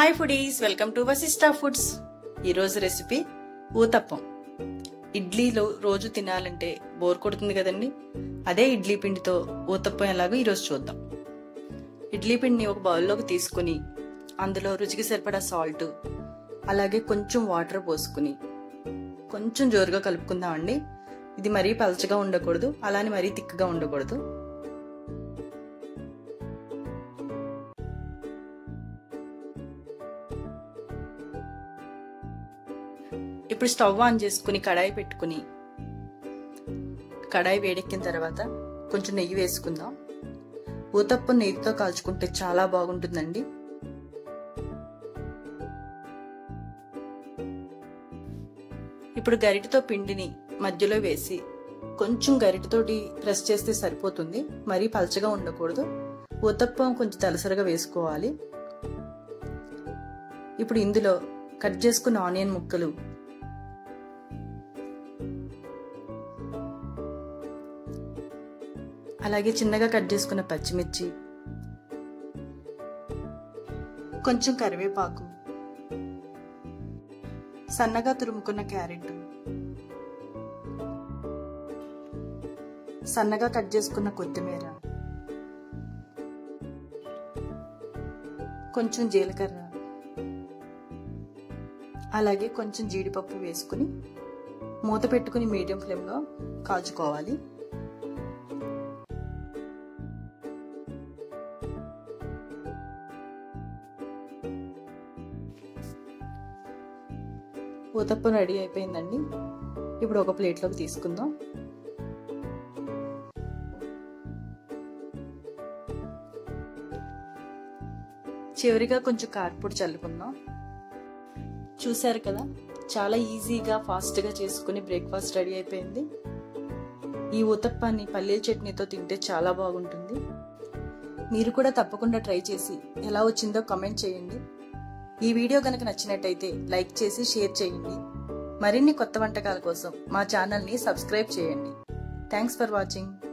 hi foodies welcome to Vasista foods ఈరోజు recipe uttapam ఇడ్లీలో రోజు తినాలంటే బోర్ కొడుతుంది కదండి అదే ఇడ్లీ పిండితో ఊతప్పం ఎలాగో ఈరోజు చూద్దాం ఇడ్లీ పిండిని ఒక బౌల్లోకి తీసుకుని అందులో రుచికి సరిపడా సాల్ట్ అలాగే కొంచెం వాటర్ పోసుకుని కొంచెం జోరుగా కలుపుకుందామండి ఇది మరీ పలచగా ఉండకూడదు అలానే మరీ తిక్కగా ఉండకూడదు ఇప్పుడు స్టవ్ ఆన్ చేసుకుని కడాయి పెట్టుకుని కడాయి వేడెక్కిన తర్వాత కొంచెం నెయ్యి వేసుకుందాం ఊతప్పం నెయ్యితో కాల్చుకుంటే చాలా బాగుంటుందండి ఇప్పుడు గరిటతో పిండిని మధ్యలో వేసి కొంచెం గరిటతోటి ప్రెస్ చేస్తే సరిపోతుంది మరీ పలచగా ఉండకూడదు ఊతప్పం కొంచెం తలసరగా వేసుకోవాలి ఇప్పుడు ఇందులో కట్ చేసుకున్న ఆనియన్ ముక్కలు అలాగే చిన్నగా కట్ చేసుకున్న పచ్చిమిర్చి కొంచెం కరివేపాకు సన్నగా తురుముకున్న క్యారెట్ సన్నగా కట్ చేసుకున్న కొత్తిమీర కొంచెం జీలకర్ర అలాగే కొంచెం జీడిపప్పు వేసుకుని మూత పెట్టుకుని మీడియం ఫ్లేమ్లో కాల్చుకోవాలి ఊతప్పం రెడీ అయిపోయిందండి ఇప్పుడు ఒక ప్లేట్లోకి తీసుకుందాం చివరిగా కొంచెం కారపొడి చల్లుకుందాం చూశారు కదా చాలా ఈజీగా ఫాస్ట్గా చేసుకుని బ్రేక్ఫాస్ట్ రెడీ అయిపోయింది ఈ ఊతప్పాన్ని పల్లీల చట్నీతో తింటే చాలా బాగుంటుంది మీరు కూడా తప్పకుండా ట్రై చేసి ఎలా వచ్చిందో కమెంట్ చేయండి ఈ వీడియో కనుక నచ్చినట్టయితే లైక్ చేసి షేర్ చేయండి మరిన్ని కొత్త వంటకాల కోసం మా ఛానల్ని సబ్స్క్రైబ్ చేయండి థ్యాంక్స్ ఫర్ వాచింగ్